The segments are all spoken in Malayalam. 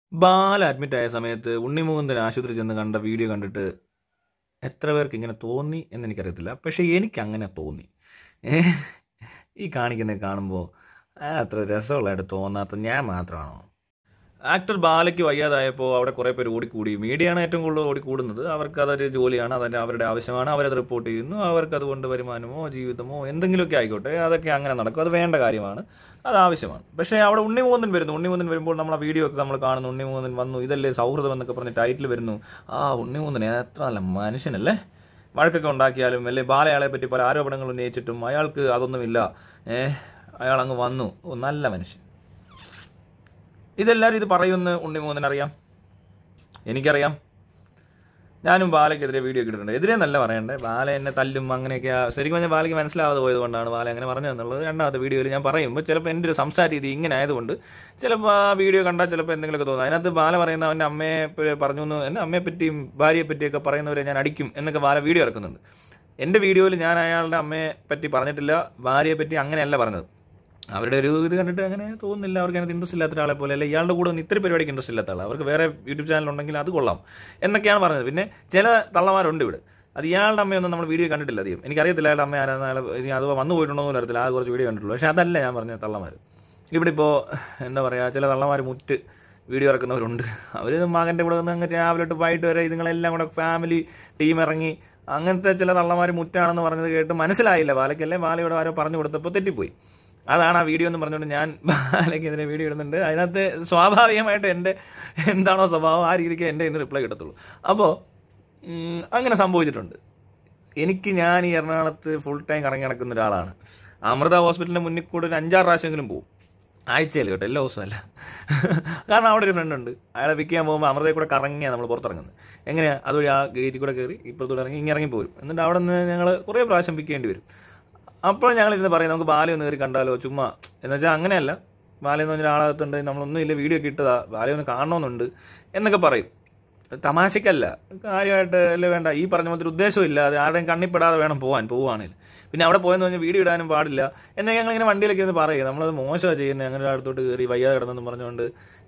ബാല അഡ്മിറ്റ് ആയ സമയത്ത് ഉണ്ണിമുകുന്ദൻ ആശുപത്രി ചെന്ന് കണ്ട വീഡിയോ കണ്ടിട്ട് എത്ര പേർക്ക് ഇങ്ങനെ തോന്നി എന്ന് എനിക്കറിയത്തില്ല പക്ഷേ എനിക്ക് അങ്ങനെ തോന്നി ഏ, ഈ കാണിക്കുന്നത് കാണുമ്പോൾ അത്ര രസമുള്ളതായിട്ട് തോന്നാത്ത ഞാൻ മാത്രമാണോ ആക്ടർ ബാലയ്ക്ക് വയ്യാതായപ്പോൾ അവിടെ കുറേ പേര് ഓടിക്കൂടി മീഡിയയാണ് ഏറ്റവും കൂടുതൽ ഓടിക്കൂടുന്നത് അവർക്ക് അതൊരു ജോലിയാണ് അതിൻ്റെ അവരുടെ ആവശ്യമാണ് അവരത് റിപ്പോർട്ട് ചെയ്യുന്നു അവർക്ക് അതുകൊണ്ട് വരുമാനമോ ജീവിതമോ എന്തെങ്കിലുമൊക്കെ ആയിക്കോട്ടെ അതൊക്കെ അങ്ങനെ നടക്കും അത് വേണ്ട കാര്യമാണ് അത് ആവശ്യമാണ് പക്ഷേ അവിടെ ഉണ്ണിമൂന്നൻ വരുന്നു ഉണ്ണിമൂന്നൻ വരുമ്പോൾ നമ്മൾ ആ വീഡിയോ ഒക്കെ നമ്മൾ കാണുന്നു ഉണ്ണിമൂന്നൻ വന്നു ഇതല്ലേ സൗഹൃദം എന്നൊക്കെ പറഞ്ഞ് ടൈറ്റിൽ വരുന്നു ആ ഉണ്ണിമൂന്നൻ എത്ര നല്ല മനുഷ്യനല്ലേ വഴക്കൊക്കെ ഉണ്ടാക്കിയാലും അല്ലെ ബാലയാളെ പറ്റി പല ആരോപണങ്ങൾ ഉന്നയിച്ചിട്ടും അയാൾക്ക് അതൊന്നുമില്ല ഏഹ് അയാൾ അങ്ങ് വന്നു ഓ നല്ല മനുഷ്യൻ ഇതെല്ലാവരും ഇത് പറയുമെന്ന് ഉണ്ണിമൂന്നൻ അറിയാം എനിക്കറിയാം ഞാനും ബാലയ്ക്കെതിരെ വീഡിയോ ഒക്കെ ഇട്ടിട്ടുണ്ട് എതിരെ നല്ല പറയണ്ടേ ബാല എന്നെ തല്ലും അങ്ങനെയൊക്കെ ശരിക്കും പറഞ്ഞാൽ ബാലയ്ക്ക് മനസ്സിലാവാതെ പോയത് കൊണ്ടാണ് ബാല അങ്ങനെ പറഞ്ഞതെന്നുള്ളത് രണ്ടാമത്തെ വീഡിയോയിൽ ഞാൻ പറയുമ്പോൾ ചിലപ്പോൾ എൻ്റെ ഒരു സംസാര രീതി ഇങ്ങനെ ആയതുകൊണ്ട് ചിലപ്പോൾ ആ വീഡിയോ കണ്ടാൽ ചിലപ്പോൾ എന്തെങ്കിലുമൊക്കെ തോന്നും അതിനകത്ത് ബാല പറയുന്ന അവൻ്റെ അമ്മയെ പ- പറഞ്ഞു എന്ന് എൻ്റെ അമ്മയെ പറ്റിയും ഭാര്യയെ പറ്റിയൊക്കെ പറയുന്നവരെ ഞാൻ അടിക്കും എന്നൊക്കെ ബാല വീഡിയോ ഇറക്കുന്നുണ്ട് എൻ്റെ വീഡിയോയിൽ ഞാൻ അയാളുടെ അമ്മയെ പറ്റി പറഞ്ഞിട്ടില്ല ഭാര്യയെ പറ്റി അങ്ങനെയല്ല പറഞ്ഞത് അവരുടെ ഒരു ഇത് കണ്ടിട്ട് അങ്ങനെ തോന്നുന്നില്ല അവർക്ക് അതിനകത്ത് ഇൻട്രസ്റ്റ് ഇല്ലാത്ത ഒരാളെ പോലെ അല്ല ഇയാളുടെ കൂടെ ഒന്ന് ഇത്തിരി പരിപാടിക്ക് ഇൻട്രസ്റ്റ് ഇല്ലാത്ത ആൾ അവർക്ക് വേറെ യൂട്യൂബ് ചാനൽ ഉണ്ടെങ്കിൽ അത് കൊള്ളാം എന്നൊക്കെയാണ് പറഞ്ഞത് പിന്നെ ചില തള്ളമാരുണ്ട് ഇവിടെ അത് ഇയാളുടെ അമ്മയൊന്നും നമ്മൾ വീഡിയോ കണ്ടിട്ടില്ല അധികം എനിക്കറിയത്തില്ല അയാളുടെ അമ്മ ആരാന്ന് അയാൾ ഇനി അഥവാ വന്നു പോയിട്ടുണ്ടോ എന്ന് അറിയത്തില്ല ആ കുറച്ച് വീഡിയോ കണ്ടിട്ടുള്ളൂ പക്ഷേ അതല്ല ഞാൻ പറഞ്ഞ തള്ളമാർ ഇവിടെ ഇപ്പോൾ എന്താ പറയുക ചില തള്ളമാർ മുറ്റ് വീഡിയോ ഇറക്കുന്നവരുണ്ട് അവർ മകൻ്റെ കൂടെ നിന്ന് അങ്ങ് രാവിലെ തൊട്ട് വൈകിട്ട് വരെ ഇതുങ്ങളെല്ലാം കൂടെ ഫാമിലി ടീം ഇറങ്ങി അങ്ങനത്തെ ചില തള്ളമാർ മുറ്റാണെന്ന് പറഞ്ഞത് കേട്ട് മനസ്സിലായില്ല ബാലയ്ക്കല്ലേ ബാലയോട് ആരോ പറഞ്ഞു കൊടുത്തപ്പോൾ തെറ്റിപ്പോയി അതാണ് ആ വീഡിയോ എന്ന് പറഞ്ഞുകൊണ്ട് ഞാൻ ബാലയ്ക്കെതിരെ വീഡിയോ ഇടുന്നുണ്ട് അതിനകത്ത് സ്വാഭാവികമായിട്ട് എൻ്റെ എന്താണോ സ്വഭാവം ആ രീതിക്ക് എൻ്റെ ഇന്ന് റിപ്ലൈ കിട്ടത്തുള്ളൂ അപ്പോൾ അങ്ങനെ സംഭവിച്ചിട്ടുണ്ട് എനിക്ക് ഞാൻ ഈ എറണാകുളത്ത് ഫുൾ ടൈം കറങ്ങി നടക്കുന്ന ഒരാളാണ് അമൃത ഹോസ്പിറ്റലിൻ്റെ മുന്നിൽ കൂടെ ഒരു അഞ്ചാറ് പ്രാവശ്യമെങ്കിലും പോകും ആഴ്ചയിൽ കേട്ടോ എല്ലാ ദിവസവും അല്ല കാരണം അവിടെ ഒരു ഫ്രണ്ട് ഉണ്ട് അയാളെ പിക്ക് ചെയ്യാൻ പോകുമ്പോൾ അമൃതയിൽ കൂടെ കറങ്ങിയാണ് നമ്മൾ പുറത്തിറങ്ങുന്നത് എങ്ങനെയാ അതുവഴി ആ ഗേറ്റിൽ കൂടെ കയറി ഇപ്പുറത്തൂടെ ഇറങ്ങി ഇങ്ങനെ ഇറങ്ങി പോരും എന്നിട്ട് അവിടെ നിന്ന് ഞങ്ങൾ കുറേ പ്രാവശ്യം പിക്ക് ചെയ്യേണ്ടി വരും അപ്പോൾ ഞങ്ങൾ ഇരുന്ന് പറയും നമുക്ക് ബാലി ഒന്ന് കയറി കണ്ടാലോ ചുമ്മാ എന്ന് വെച്ചാൽ അങ്ങനെയല്ല ബാലി എന്ന് പറഞ്ഞ ആളകത്തുണ്ട് നമ്മളൊന്നും ഇല്ല വീഡിയോ ഒക്കെ ഇട്ടതാ ബാലി ഒന്ന് കാണണമെന്നുണ്ട് എന്നൊക്കെ പറയും തമാശക്കല്ല കാര്യമായിട്ട് അല്ലേ വേണ്ട ഈ പറഞ്ഞ പോലെ ഒരു ഉദ്ദേശമില്ലാതെ ആരുടെയും കണ്ണിപ്പെടാതെ വേണം പോകാൻ പോവുകയാണെങ്കിൽ പിന്നെ അവിടെ പോയെന്ന് പറഞ്ഞാൽ വീഡിയോ ഇടാനും പാടില്ല എന്നൊക്കെ ഞങ്ങൾ ഇങ്ങനെ വണ്ടിയിലൊക്കെ ഒന്ന് പറയും നമ്മളത് മോശമാണ് ചെയ്യുന്നത് അങ്ങനെ അടുത്തോട്ട് കയറി വയ്യാതെ കിടന്നെന്നും പറഞ്ഞുകൊണ്ട്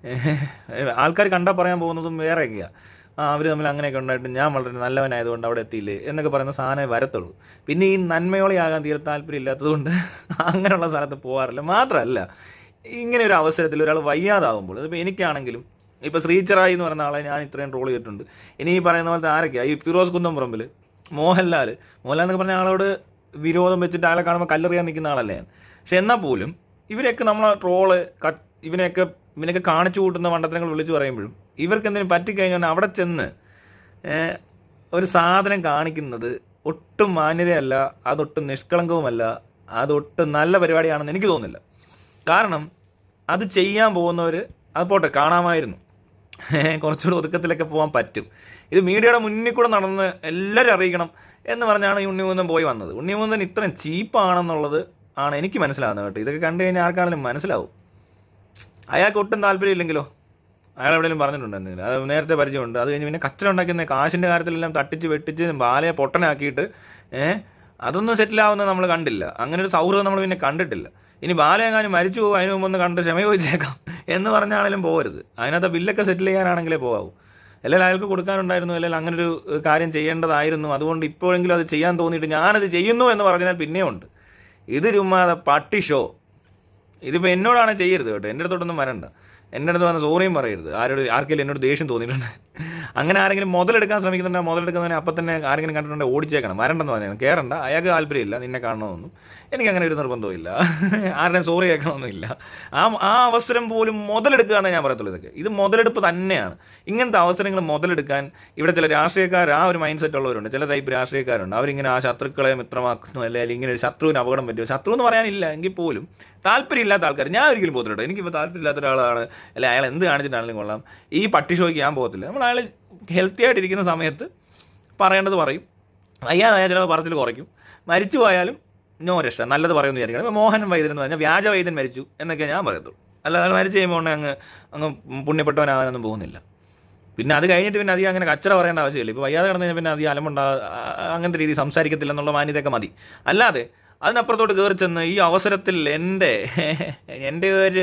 ആൾക്കാർ കണ്ടാൽ പറയാൻ പോകുന്നതും വേറെയൊക്കെയാണ് ആ അവർ തമ്മിൽ അങ്ങനെയൊക്കെ ഉണ്ടായിട്ട് ഞാൻ വളരെ നല്ലവനായതുകൊണ്ട് അവിടെ എത്തിയില്ലേ എന്നൊക്കെ പറയുന്ന സാധനമേ വരത്തുള്ളൂ പിന്നെ ഈ നന്മയോളെയാകാൻ തീരെ താല്പര്യം ഇല്ലാത്തതുകൊണ്ട് അങ്ങനെയുള്ള സ്ഥലത്ത് പോകാറില്ല മാത്രമല്ല ഇങ്ങനെ ഒരു അവസരത്തിൽ ഒരാൾ വയ്യാതാവുമ്പോൾ ഇതിപ്പോൾ എനിക്കാണെങ്കിലും ഇപ്പോൾ ശ്രീചറായി എന്ന് പറയുന്ന ആളെ ഞാൻ ഇത്രയും ട്രോൾ ചെയ്തിട്ടുണ്ട് ഇനി ഈ പറയുന്ന പോലത്തെ ആരൊക്കെയാണ് ഈ ഫിറോസ് കുന്നംപുറമ്പിൽ മോഹൻലാൽ മോഹൻലാൽ എന്നൊക്കെ പറഞ്ഞ ആളോട് വിരോധം വെച്ചിട്ട് ആളെ കാണുമ്പോൾ കല്ലെറിയാൻ നിൽക്കുന്ന ആളല്ലേ ഞാൻ പക്ഷെ എന്നാൽ പോലും ഇവരെയൊക്കെ നമ്മളെ ട്രോള് ഇവനെയൊക്കെ ഇവനെയൊക്കെ കാണിച്ചു കൂട്ടുന്ന മണ്ടത്തരങ്ങൾ വിളിച്ചു പറയുമ്പോഴും ഇവർക്ക് എന്തെങ്കിലും പറ്റിക്കഴിഞ്ഞാൽ അവിടെ ചെന്ന് ഏഹ്, ഒരു സാധനം കാണിക്കുന്നത് ഒട്ടും മാന്യതയല്ല അതൊട്ടും നിഷ്കളങ്കവുമല്ല അതൊട്ടും നല്ല പരിപാടിയാണെന്ന് എനിക്ക് തോന്നുന്നില്ല കാരണം അത് ചെയ്യാൻ പോകുന്നവർ അത് പോട്ടെ കാണാമായിരുന്നു ഏഹ്, കുറച്ചുകൂടെ ഒതുക്കത്തിലൊക്കെ പോകാൻ പറ്റും ഇത് മീഡിയയുടെ മുന്നിൽ കൂടെ നടന്ന് എല്ലാവരും അറിയിക്കണം എന്ന് പറഞ്ഞാണ് ഈ ഉണ്ണിമൂന്നൻ പോയി വന്നത് ഉണ്ണിമൂന്നൻ ഇത്രയും ചീപ്പാണെന്നുള്ളത് ആണ് എനിക്ക് മനസ്സിലാകുന്നത് കേട്ടോ ഇതൊക്കെ കണ്ടു കഴിഞ്ഞാൽ ആർക്കാണെങ്കിലും മനസ്സിലാവും അയാൾക്ക് ഒട്ടും താല്പര്യമില്ലെങ്കിലോ അയാൾ എവിടെയെങ്കിലും പറഞ്ഞിട്ടുണ്ട് എന്തെങ്കിലും അത് നേരത്തെ പരിചയമുണ്ട് അത് കഴിഞ്ഞ് പിന്നെ കച്ചറ ഉണ്ടാക്കുന്ന കാശിൻ്റെ കാര്യത്തിലെല്ലാം തട്ടിച്ച് വെട്ടിച്ച് ബാലയെ പൊട്ടനാക്കിയിട്ട് ഏഹ് അതൊന്നും സെറ്റിലാവുന്നത് നമ്മൾ കണ്ടില്ല അങ്ങനെ ഒരു സൗഹൃദം നമ്മൾ പിന്നെ കണ്ടിട്ടില്ല ഇനി ബാലയെങ്ങാനും മരിച്ചു പോകും അതിന് മുമ്പ് ഒന്ന് കണ്ട് ക്ഷമ ചോദിച്ചേക്കാം എന്ന് പറഞ്ഞാണെങ്കിലും പോകരുത് അതിനകത്ത് ബില്ലൊക്കെ സെറ്റിൽ ചെയ്യാനാണെങ്കിലേ പോകാവൂ അല്ലെങ്കിൽ അയാൾക്ക് കൊടുക്കാനുണ്ടായിരുന്നു അല്ലെങ്കിൽ അങ്ങനെ ഒരു കാര്യം ചെയ്യേണ്ടതായിരുന്നു അതുകൊണ്ട് ഇപ്പോഴെങ്കിലും അത് ചെയ്യാൻ തോന്നിയിട്ട് ഞാനത് ചെയ്യുന്നു എന്ന് പറഞ്ഞാൽ പിന്നെയും ഉണ്ട് ഇത് ചുമ്മാതെ പട്ടി ഷോ ഇതിപ്പോൾ എന്നോടാണ് ചെയ്യരുത് കേട്ടോ എൻ്റെ അടുത്തോട്ടൊന്നും വരണ്ട എൻ്റെ അടുത്ത് വന്ന് സോറിയും പറയരുത് ആരോട് ആർക്കെങ്കിലും എന്നോട് ദേഷ്യം തോന്നിയിട്ടുണ്ട് അങ്ങനെ ആരെങ്കിലും മുതലെടുക്കാൻ ശ്രമിക്കുന്നുണ്ടെങ്കിൽ മുതലെടുക്കുന്നതിനെ അപ്പം തന്നെ ആരെങ്കിലും കണ്ടിട്ടുണ്ടെങ്കിൽ ഓടിച്ചേക്കണം വരണ്ടെന്ന് പറഞ്ഞാൽ കയറണ്ട അയാൾക്ക് താല്പര്യമില്ല നിന്നെ കാണണമെന്നും എനിക്ക് അങ്ങനെ ഒരു നിർബന്ധമില്ല ആരുടെയും സോറി കേൾക്കണമെന്നില്ല ആ ആ അവസരം പോലും മുതലെടുക്കുക എന്നേ ഞാൻ പറയത്തുള്ളൂ ഇതൊക്കെ ഇത് മുതലെടുപ്പ് തന്നെയാണ് ഇങ്ങനത്തെ അവസരങ്ങൾ മുതലെടുക്കാൻ ഇവിടെ ചില രാഷ്ട്രീയക്കാർ ആ ഒരു മൈൻഡ് സെറ്റ് ഉള്ളവരുണ്ട് ചില ടൈപ്പ് രാഷ്ട്രീയക്കാരുണ്ട് അവരിങ്ങനെ ആ ശത്രുക്കളെ മിത്രമാക്കുന്നു അല്ലെങ്കിൽ ഇങ്ങനെ ഒരു ശത്രുവിന് അപകടം പറ്റുമോ ശത്രു എന്ന് പറയാനില്ല എങ്കിൽ പോലും താല്പര്യമില്ലാത്ത ആൾക്കാർ ഞാൻ ഒരിക്കലും പോകത്തില്ല കേട്ടോ എനിക്കിപ്പോൾ താല്പര്യമില്ലാത്ത ഒരാളാണ് അല്ലെ അയാൾ എന്ത് കാണിച്ചിട്ടാണെങ്കിലും കൊള്ളാം ഈ പട്ടി ഷോയ്ക്ക് ഞാൻ പോകത്തില്ല നമ്മൾ അയാൾ ഹെൽത്തി ആയിട്ടിരിക്കുന്ന സമയത്ത് പറയേണ്ടത് പറയും വയ്യാതായ ചിലപ്പോൾ പറച്ചിൽ കുറയ്ക്കും മരിച്ചു പോയാലും നോ രക്ഷ നല്ലത് പറയുമെന്ന് വിചാരിക്കണം ഇപ്പോൾ മോഹൻ വൈദ്യൻ എന്ന് പറഞ്ഞാൽ വ്യാജ വൈദ്യൻ മരിച്ചു എന്നൊക്കെ ഞാൻ പറയത്തുള്ളൂ അല്ലാതെ അയാൾ മരിച്ചു കഴിയുമ്പോൾ ഉടനെ അങ്ങ് അങ്ങ് പുണ്യപ്പെട്ടവനാകാനൊന്നും പോകുന്നില്ല പിന്നെ അത് കഴിഞ്ഞിട്ട് പിന്നെ അധികം അങ്ങനെ കച്ചറ പറയേണ്ട ആവശ്യമില്ല ഇപ്പോൾ വയ്യാതെ കിടന്നു കഴിഞ്ഞാൽ പിന്നെ അധികം അലമുണ്ടാ അങ്ങനത്തെ രീതി സംസാരിക്കത്തില്ല എന്നുള്ള മാന്യതയൊക്കെ മതി അല്ലാതെ അതിനപ്പുറത്തോട്ട് കയറി ചെന്ന് ഈ അവസരത്തിൽ എൻ്റെ എൻ്റെ ഒരു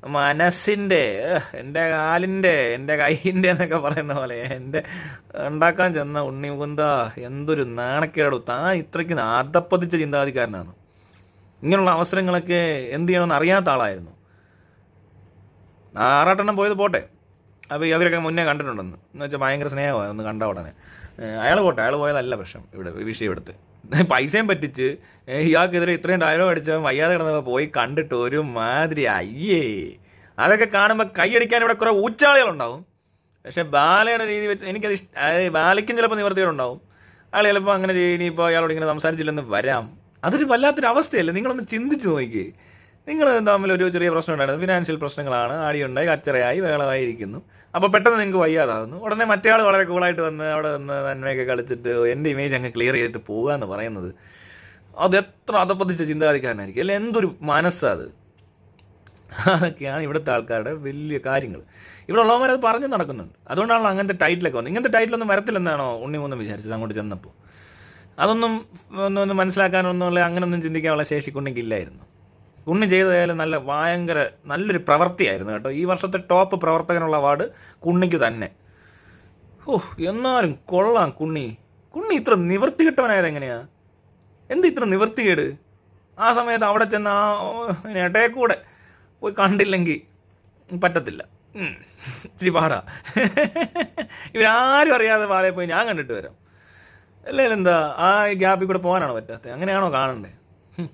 മനസ്സിൻ്റെ ഏഹ്, എൻ്റെ കാലിൻ്റെ എൻ്റെ കൈയിൻ്റെ എന്നൊക്കെ പറയുന്ന പോലെ എൻ്റെ ഉണ്ടാക്കാൻ ചെന്ന ഉണ്ണി മുകുന്ദ എന്തൊരു നാണക്കേടു താൻ ഇത്രയ്ക്ക് അധപ്പതിച്ച ചിന്താധികാരനാണ് ഇങ്ങനെയുള്ള അവസരങ്ങളൊക്കെ എന്ത് ചെയ്യണമെന്ന് അറിയാത്ത ആളായിരുന്നു ആറാട്ടെണ്ണം പോയത് പോട്ടെ അപ്പോൾ അവരൊക്കെ മുന്നേ കണ്ടിട്ടുണ്ടെന്ന് എന്ന് വെച്ചാൽ ഭയങ്കര സ്നേഹമാണ് ഒന്ന് കണ്ട ഉടനെ അയാൾ പോട്ടെ അയാൾ പോയതല്ല പ്രശ്നം ഇവിടെ വിഷയം എടുത്ത് പൈസയും പറ്റിച്ച് ഏ, ഇയാൾക്കെതിരെ ഇത്രയും ഡയലോഗ് അടിച്ച വയ്യാതെ കിടന്നപ്പോൾ പോയി കണ്ടിട്ട് ഒരു മാതിരി അയ്യേ അതൊക്കെ കാണുമ്പോൾ കൈയടിക്കാൻ ഇവിടെ കുറേ ഊച്ചാളികളുണ്ടാവും പക്ഷെ ബാലയുടെ രീതി വെച്ച് എനിക്കത് ഇഷ്ട അതായത് ബാലയ്ക്കും ചിലപ്പോൾ നിവർത്തികളുണ്ടാവും അയാൾ ചിലപ്പോൾ അങ്ങനെ ചെയ്യും ഇനിയിപ്പോൾ അയാളോട് ഇങ്ങനെ സംസാരിച്ചില്ലെന്ന് വരാം അതൊരു വല്ലാത്തൊരു അവസ്ഥയല്ലേ നിങ്ങളൊന്ന് ചിന്തിച്ചു നോക്കി നിങ്ങൾ തമ്മിൽ ഒരു ചെറിയ പ്രശ്നം ഉണ്ടായിരുന്നു ഫിനാൻഷ്യൽ പ്രശ്നങ്ങളാണ് ആടിയുണ്ടായി കച്ചറയായി വേളമായി ഇരിക്കുന്നു അപ്പോൾ പെട്ടെന്ന് നിങ്ങൾക്ക് വയ്യാതാകുന്നു ഉടനെ മറ്റേ ആൾ വളരെ കൂളായിട്ട് വന്ന് അവിടെ വന്ന് നന്മയൊക്കെ കളിച്ചിട്ട് എൻ്റെ ഇമേജ് അങ്ങ് ക്ലിയർ ചെയ്തിട്ട് പോകുക എന്ന് പറയുന്നത് അത് എത്ര അതപ്പതിച്ച ചിന്താധികാരനായിരിക്കും അല്ലെ എന്തൊരു മനസ്സാ അത് അതൊക്കെയാണ് ഇവിടുത്തെ ആൾക്കാരുടെ വലിയ കാര്യങ്ങൾ ഇവിടെ ഉള്ളവന്മാർ അത് പറഞ്ഞു നടക്കുന്നുണ്ട് അതുകൊണ്ടാണല്ലോ അങ്ങനത്തെ ടൈറ്റിലൊക്കെ വന്നത് ഇങ്ങനത്തെ ടൈറ്റിലൊന്നും വരത്തില്ലെന്നാണോ ഉണ്ണി മൂന്ന് വിചാരിച്ചത് അങ്ങോട്ട് ചെന്നപ്പോൾ അതൊന്നും ഒന്നും ഒന്ന് മനസ്സിലാക്കാനൊന്നും അല്ലെ അങ്ങനൊന്നും ചിന്തിക്കാനുള്ള ശേഷി കുണ്ണിക്കില്ലായിരുന്നു കുണ്ണി ചെയ്തതായാലും നല്ല ഭയങ്കര നല്ലൊരു പ്രവൃത്തിയായിരുന്നു കേട്ടോ ഈ വർഷത്തെ ടോപ്പ് പ്രവർത്തകനുള്ള അവാർഡ് കുണ്ണിക്ക് തന്നെ ഓ എന്നാലും കൊള്ളാം കുണ്ണി കുണ്ണി ഇത്ര നിവൃത്തി കിട്ടവനായത് എങ്ങനെയാ എന്ത് ഇത്ര നിവൃത്തികേട് ആ സമയത്ത് അവിടെ ചെന്ന് ആ ഇടയെ കൂടെ പോയി കണ്ടില്ലെങ്കിൽ പറ്റത്തില്ല ഉം. ഇച്ചിരി പാടാ ഇവരാരും അറിയാതെ പാലയിൽ പോയി ഞാൻ കണ്ടിട്ട് വരാം അല്ലേ എന്താ ആ ഗ്യാപ്പിൽ കൂടെ പോകാനാണോ പറ്റാത്തത് അങ്ങനെയാണോ കാണണ്ടേ ഹും.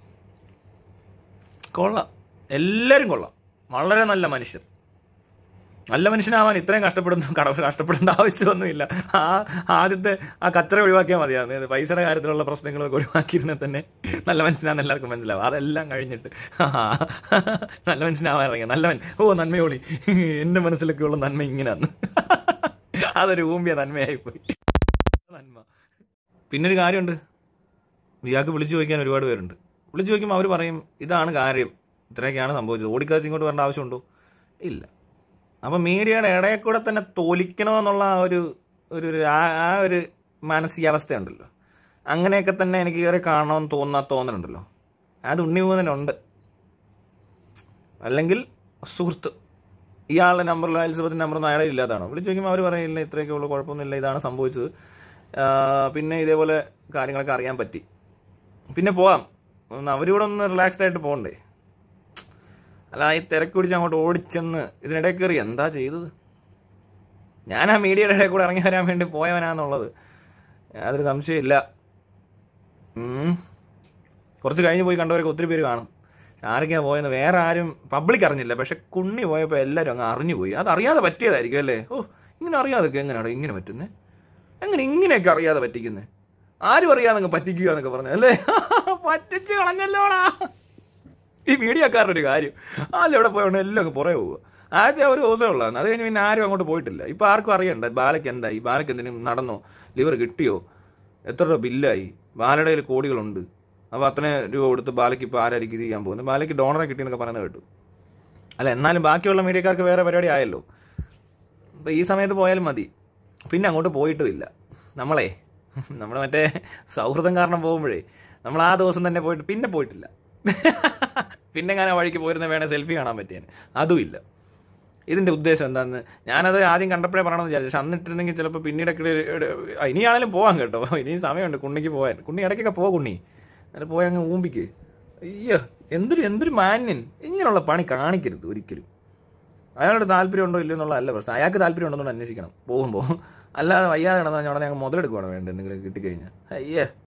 കൊള്ളാം എല്ലാവരും കൊള്ളാം വളരെ നല്ല മനുഷ്യർ നല്ല മനുഷ്യനാവാൻ ഇത്രയും കഷ്ടപ്പെടുന്ന കട കഷ്ടപ്പെടേണ്ട ആവശ്യമൊന്നുമില്ല ആ ആദ്യത്തെ ആ കച്ചറ ഒഴിവാക്കിയാൽ മതിയാണ് ഇത് പൈസയുടെ കാര്യത്തിലുള്ള പ്രശ്നങ്ങളൊക്കെ ഒഴിവാക്കിയിരുന്നെ തന്നെ നല്ല മനുഷ്യനാണെന്ന് എല്ലാവർക്കും മനസ്സിലാവും അതെല്ലാം കഴിഞ്ഞിട്ട് ആ, നല്ല മനുഷ്യനാവാൻ ഇറങ്ങിയ നല്ലവൻ ഓ നന്മയോളി എൻ്റെ മനസ്സിലൊക്കെ ഉള്ള നന്മ ഇങ്ങനെയാണ് അതൊരു ഊമ്പിയ നന്മയായിപ്പോയി നന്മ പിന്നൊരു കാര്യമുണ്ട് ഇയാൾക്ക് വിളിച്ചു ചോദിക്കാൻ ഒരുപാട് പേരുണ്ട് വിളിച്ചു ചോദിക്കുമ്പോൾ അവർ പറയും ഇതാണ് കാര്യം ഇത്രയൊക്കെയാണ് സംഭവിച്ചത് ഓടിക്കാതെ ഇങ്ങോട്ട് വരേണ്ട ആവശ്യമുണ്ടോ ഇല്ല അപ്പം മീഡിയയുടെ ഇടയിൽ കൂടെ തന്നെ തോലിക്കണമെന്നുള്ള ആ ഒരു ഒരു ഒരു ആ- ആ ഒരു മാനസികാവസ്ഥയുണ്ടല്ലോ അങ്ങനെയൊക്കെ തന്നെ എനിക്ക് കയറി കാണണമെന്ന് തോന്നാ തോന്നലുണ്ടല്ലോ അത് ഉണ്ണിമൂന്നനുണ്ട് അല്ലെങ്കിൽ സുഹൃത്ത് ഇയാളുടെ നമ്പറിൽ എലിസബത്തിൻ്റെ നമ്പർ അയാളെ ഇല്ലാതാണോ വിളിച്ചു ചോദിക്കുമ്പോൾ അവർ പറയില്ല ഇത്രയൊക്കെ ഉള്ളൂ കുഴപ്പമൊന്നുമില്ല ഇതാണ് സംഭവിച്ചത് ആ, പിന്നെ ഇതേപോലെ കാര്യങ്ങളൊക്കെ അറിയാൻ പറ്റി പിന്നെ പോവാം ഒന്ന് അവരൂടെ ഒന്ന് റിലാക്സ്ഡ് ആയിട്ട് പോകണ്ടേ അല്ല ഈ തിരക്ക് പിടിച്ച് അങ്ങോട്ട് ഓടിച്ചെന്ന് ഇതിനിടയിൽ കയറി എന്താ ചെയ്തത് ഞാൻ ആ മീഡിയയുടെ ഇടയിൽ കൂടെ ഇറങ്ങി വരാൻ വേണ്ടി പോയവനാന്നുള്ളത് യാതൊരു സംശയമില്ല ഉം. കുറച്ച് കഴിഞ്ഞ് പോയി കണ്ടവരൊക്കെ ഒത്തിരി പേര് കാണും ആരൊക്കെയാണ് പോയെന്ന് വേറെ ആരും പബ്ലിക് അറിഞ്ഞില്ല പക്ഷെ കുണ്ണി പോയപ്പോൾ എല്ലാവരും അങ്ങ് അറിഞ്ഞു പോയി അത് അറിയാതെ പറ്റിയതായിരിക്കും അല്ലേ ഓ ഇങ്ങനെ അറിയാതൊക്കെ എങ്ങനെയാണോ ഇങ്ങനെ പറ്റുന്നത് എങ്ങനെ ഇങ്ങനെയൊക്കെ അറിയാതെ പറ്റിക്കുന്നത് ആരും അറിയാതെ അങ്ങ് പറ്റിക്കുക എന്നൊക്കെ പറഞ്ഞു അല്ലേ പറ്റിച്ച് കളഞ്ഞല്ലോടാ ഈ മീഡിയക്കാരുടെ ഒരു കാര്യം ആദ്യം എവിടെ പോയോണ്ട് എല്ലാം അങ്ങ് പുറകെ പോവുക ആദ്യം ഒരു ദിവസമേ ഉള്ളതാണ് അത് കഴിഞ്ഞ് പിന്നെ ആരും അങ്ങോട്ട് പോയിട്ടില്ല ഇപ്പം ആർക്കും അറിയണ്ട ബാലയ്ക്ക് എന്തായി ബാലയ്ക്ക് എന്തെങ്കിലും നടന്നോ ലിവർ കിട്ടിയോ എത്ര രൂപ ബില്ലായി ബാലയുടെ കയ്യിൽ കോടികളുണ്ട് അപ്പോൾ അത്രയും രൂപ കൊടുത്ത് ബാലയ്ക്ക് ഇപ്പോൾ ആരായിരിക്കും ഇത് ചെയ്യാൻ പോകുന്നത് ബാലയ്ക്ക് ഡോണറെ കിട്ടിയെന്നൊക്കെ പറയുന്നത് കേട്ടു അല്ല എന്നാലും ബാക്കിയുള്ള മീഡിയക്കാർക്ക് വേറെ പരിപാടി ആയല്ലോ അപ്പോൾ ഈ സമയത്ത് പോയാലും മതി പിന്നെ അങ്ങോട്ട് പോയിട്ടുമില്ല നമ്മളെ നമ്മൾ മറ്റേ സൗഹൃദം കാരണം പോകുമ്പോഴേ നമ്മൾ ആ ദിവസം തന്നെ പോയിട്ട് പിന്നെ പോയിട്ടില്ല പിന്നെ ഞാൻ ആ വഴിക്ക് പോയിരുന്ന വേണേൽ സെൽഫി കാണാൻ പറ്റിയേനെ അതുമില്ല ഇതിൻ്റെ ഉദ്ദേശം എന്താണെന്ന് ഞാനത് ആദ്യം കണ്ടപ്പോഴേ പറയണമെന്ന് വിചാരിച്ചു പക്ഷെ അന്നിട്ടിരുന്നെങ്കിൽ ചിലപ്പോൾ പിന്നീടൊക്കെ ഇനിയാണേലും പോകാം കേട്ടോ ഇനിയും സമയമുണ്ട് കുണ്ണിക്ക് പോകാൻ കുണ്ണി ഇടയ്ക്കൊക്കെ പോ കുണ്ണി എന്നിട്ട് പോയി അങ്ങ് ഊമ്പിക്ക് അയ്യോ എന്തൊരു എന്തൊരു മാന്യൻ ഇങ്ങനെയുള്ള പണി കാണിക്കരുത് ഒരിക്കലും അയാളുടെ താല്പര്യം ഉണ്ടോ ഇല്ലയോ എന്നുള്ളതല്ല പ്രശ്നം അയാൾക്ക് താല്പര്യം ഉണ്ടെന്നുകൊണ്ട് അന്വേഷിക്കണം പോകുമ്പോൾ അല്ലാതെ വയ്യാതെ കിടന്നാൽ ഉടനെ അങ്ങ് മുതലെടുക്കുകയാണ് വേണ്ടത് എന്തെങ്കിലും കിട്ടിക്കഴിഞ്ഞാൽ അയ്യേ